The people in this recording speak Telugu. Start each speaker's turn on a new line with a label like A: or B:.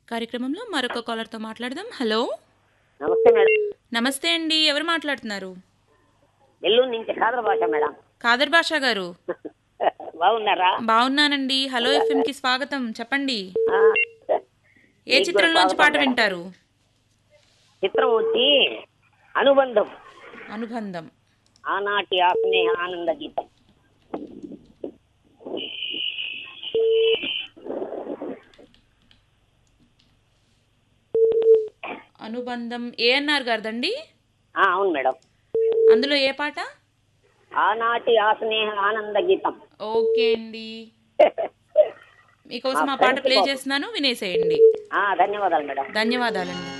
A: కార్యక్రమంలో మరొక కాలర్తో మాట్లాడదాం హలో
B: నమస్తే మేడం
A: నమస్తే అండి ఎవరు మాట్లాడుతున్నారు
B: నెల్లూరు నుంచి ఖాదర్ భాష మేడం
A: కాదర్ బాషా గారు
B: బాగున్నారా
A: బాగున్నానండి హలో ఎఫ్ఎంకి స్వాగతం చెప్పండి
B: ఆ,
A: ఏ
B: మీకు
A: చిత్రం
B: కూడా
A: నుంచి పాట
B: స్వాగతం మేడం.
A: వింటారు
B: చిత్రం వచ్చి అనుబంధం
A: అనుబంధం
B: ఆనాటి ఆ స్నేహ ఆనంద గీతం
A: అనుబంధం ఏఎన్ఆర్ గారిదండి
B: ఆ, అవును మేడం
A: అందులో ఏ పాట
B: ఆనాటి ఆ స్నేహ ఆనంద గీతం
A: ఓకే అండి మీకోసం ఆ పాట ప్లే చేస్తున్నాను వినేసేయండి
B: ఆ, ధన్యవాదాలు మేడం
A: ధన్యవాదాలండి